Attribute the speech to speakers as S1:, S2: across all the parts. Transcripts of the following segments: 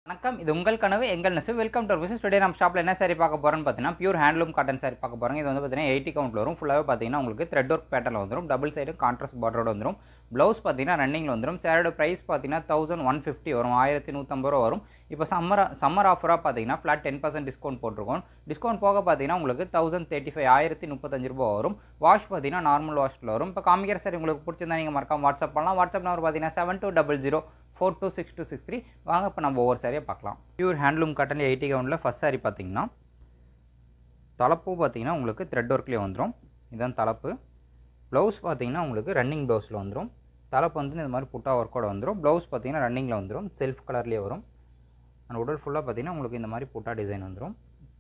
S1: வணக்கம் இது உங்கள் கனவு எங்கள் நெசவு வெல்கம் டு பிசினஸ் டுடே நம்ம ஷாப்பில் என்ன சாரி பார்க்க போகிறோம்னு பார்த்தீங்கன்னா பியூர் ஹேண்ட்லூம் காட்டன் சாரி பார்க்க போகிறோம் இது வந்து பார்த்தீங்கன்னா எயிட்டி கவுண்ட்டில் வரும் ஃபுல்லாகவே பார்த்தீங்கன்னா உங்களுக்கு த்ரெட் ஒர்க் பேட்டர்ல வந்துடும் டபுள் சைடு கான்ட்ராஸ்ட் பார்டரோட வந்துடும் ப்ளவுஸ் பார்த்தீங்கன்னா ரன்னிங்கில் வந்துடும் சாரியோட ப்ரைஸ் பார்த்தீங்கன்னா தௌசண்ட் ஒன் ஃபிஃப்டி வரும் ஆயிரத்தி நூற்றம்பது ரூபா வரும் இப்போ சம்மர் சம்மர் ஆஃபராக பார்த்தீங்கன்னா ஃப்ளாட் டென் பர்சன்ட் டிஸ்கவுண்ட் போட்டிருக்கோம் டிஸ்கவுண்ட் போக பார்த்தீங்கன்னா உங்களுக்கு தௌசண்ட் தேர்ட்டி ஃபைவ் ஆயிரத்தி முப்பத்தஞ்சு ரூபா வரும் வாஷ் பார்த்தீங்கன்னா நார்மல் வாஷில் வரும் இப்போ காமிக்கிற சாரி உங்களுக்கு பிடிச்சிருந்தா நீங்கள் மறக்காம வாட்ஸ்அப் பண்ணலாம் வாட்ஸ்அப் நம்பர் பார்த்தீங்கன்னா seven two double zero four two six two six three வாங்க இப்போ நம்ம ஒவ்வொரு சாரியை பார்க்கலாம் பியூர் ஹேண்ட்லூம் காட்டன் எயிட்டி கவுண்டில் ஃபஸ்ட் சாரி பார்த்தீங்கன்னா தலப்பு பார்த்தீங்கன்னா உங்களுக்கு த்ரெட் ஒர்க்லேயே வந்துடும் இதுதான் தலப்பு ப்ளவுஸ் பார்த்தீங்கன்னா உங்களுக்கு ரன்னிங் ப்ளவுஸில் வந்துடும் தலப்பு வந்து இந்த மாதிரி புட்டா ஒர்க்கோட வந்துடும் ப்ளவுஸ் பார்த்தீங்கன்னா ரன்னிங்கில் வந்துடும் செல்ஃப் கலர்லேயே வரும் அண்ட் உடல் ஃபுல்லாக பார்த்தீங்கன்னா உங்களுக்கு இந்த மாதிரி புட்டா டிசைன் வந்துடும்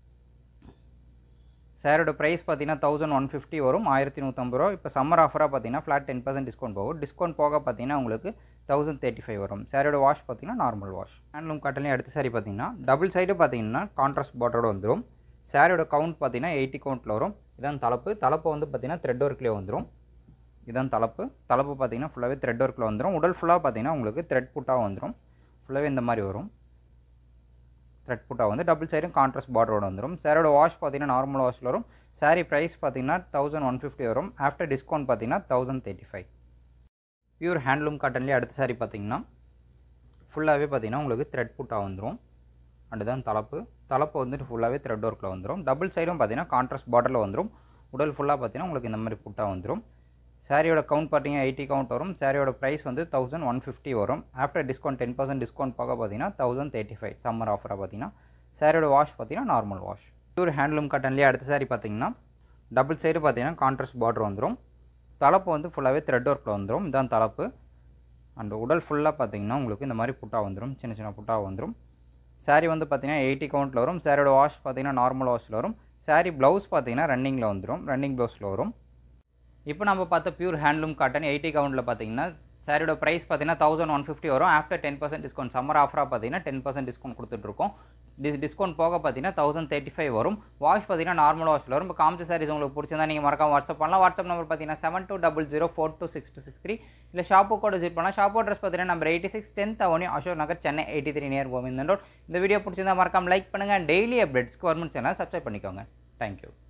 S1: சாரோட ப்ரைஸ் பார்த்தீங்கன்னா தௌசண்ட் ஒன் ஃபிஃப்டி வரும் ஆயிரத்தி நூற்றம்பது ரூபா இப்போ சம்மர் ஆஃபராக பார்த்தீங்கன்னா ஃப்ளாட் டென் பர்சன்ட் டிஸ்கவுண்ட் போகும் டிஸ்கவுண்ட் போக பார்த்தீங்கன்னா உங்களுக்கு தௌசண்ட் தேர்ட்டி ஃபைவ் வரும் சாரோட வாஷ் பார்த்தீங்கன்னா நார்மல் வாஷ் ஹேண்ட்லூம் காட்டன்லேயும் அடுத்த சாரி பார்த்தீங்கன்னா டபுள் சைடு பார்த்தீங்கன்னா கான்ட்ராஸ்ட் பார்டரோட வந்துடும் சாரியோட கவுண்ட் பார்த்தீங்கன்னா எயிட்டி கவுண்ட்டில் வரும் இதான் தலப்பு தலப்பு வந்து பார்த்தீங்கன்னா த்ரெட் ஒர்க்லேயே வந்துடும் இதான் தலப்பு தலப்பு பார்த்தீங்கன்னா ஃபுல்லாகவே த்ரெட் ஒர்க்கில் வந்துடும் உடல் ஃபுல்லாக பார்த்தீங்கன்னா உங்களுக்கு த்ரெட் புட்டாக வந்துடும் ஃபுல்லாகவே இந்த மாதிரி வரும் த்ரெட் புட்டா வந்து டபுள் சைடும் கான்ட்ராஸ்ட் பார்டரோட வந்துடும் சாரோட வாஷ் பார்த்தீங்கன்னா நார்மல் வாஷில் வரும் சாரீ ப்ரைஸ் பார்த்தீங்கன்னா தௌசண்ட் ஒன் ஃபிஃப்டி வரும் ஆஃப்டர் டிஸ்கவுண்ட் பார்த்தீங்கன்னா thousand thirty five pure handloom காட்டன்லேயே அடுத்த சாரி பார்த்தீங்கன்னா ஃபுல்லாகவே பார்த்தீங்கன்னா உங்களுக்கு த்ரெட் புட்டா வந்துடும் அண்டு தான் தலப்பு தலப்பு வந்துட்டு ஃபுல்லாகவே த்ரெட் ஒர்க்கில் வந்துடும் டபுள் சைடும் பார்த்தீங்கன்னா கான்ட்ராஸ்ட் பார்டரில் வந்துடும் உடல் ஃபுல்லாக பார்த்தீங்கன்னா உங்களுக்கு இந்த மாதிரி புட்டா வந்துடும் சாரியோட கவுண்ட் பார்த்தீங்கன்னா எயிட்டி கவுண்ட் வரும் சாரியோட ப்ரைஸ் வந்து தௌசண்ட் ஒன் ஃபிஃப்டி வரும் after discount ten percent discount பார்க்க பார்த்தீங்கன்னா தௌசண்ட் தேர்ட்டி ஃபைவ் சம்மர் ஆஃபராக பார்த்தீங்கன்னா சாரியோட வாஷ் பார்த்தீங்கன்னா நார்மல் வாஷ் பியூர் ஹேண்ட்லூம் காட்டன்லேயே அடுத்த சாரி பார்த்தீங்கன்னா டபுள் சைடு பார்த்தீங்கன்னா கான்ட்ராஸ்ட் பார்டர் வந்துடும் தலப்பு வந்து ஃபுல்லாகவே த்ரெட் ஒர்க்கில் வந்துடும் இதான் தலப்பு அண்ட் உடல் ஃபுல்லாக பார்த்தீங்கன்னா உங்களுக்கு இந்த மாதிரி புட்டா வந்துடும் சின்ன சின்ன புட்டா வந்துடும் சாரீ வந்து பார்த்தீங்கன்னா எயிட்டி கவுண்ட்டில் வரும் சாரியோட வாஷ் பார்த்தீங்கன்னா நார்மல் வாஷில் வரும் சாரீ ப்ளவுஸ் பார்த்தீங்கன்னா ரன்னிங்கில் வந்துடும் ரன்னிங் ப்ளவுஸில் வரும் இப்போ நம்ம பார்த்த பியூர் ஹேண்ட்லூம் காட்டன் எயிட்டி கவுண்டில் பார்த்தீங்கன்னா சாரியோட ப்ரைஸ் பார்த்தீங்கன்னா தௌசண்ட் ஒன் ஃபிஃப்டி வரும் after ten percent discount summer ஆஃபராக பார்த்தீங்கன்னா டென் பர்சன்ட் டிஸ்கவுண்ட் கொடுத்துட்ருக்கோம் டிஸ் டிஸ்கவுண்ட் போக பார்த்தீங்கன்னா தௌசண்ட் தேர்ட்டி ஃபைவ் வரும் வாஷ் பார்த்தீங்கன்னா நார்மல் வாஷில் வரும் இப்போ காமிச்ச சாரீஸ் உங்களுக்கு பிடிச்சிருந்தா நீங்கள் மறக்காம வாட்ஸ்அப் பண்ணலாம் வாட்ஸ்அப் நம்பர் பார்த்தீங்கன்னா seven two double zero four two six two six three இல்லை ஷாப்பு கூட விசிட் பண்ணலாம் ஷாப் அட்ரஸ் பார்த்தீங்கன்னா number eighty six tenth avenue Ashok Nagar Chennai eighty three near Govindan road இந்த வீடியோ பிடிச்சிருந்தா மறக்காம லைக் பண்ணுங்கள் daily updates government channel subscribe பண்ணிக்கோங்க தேங்க்யூ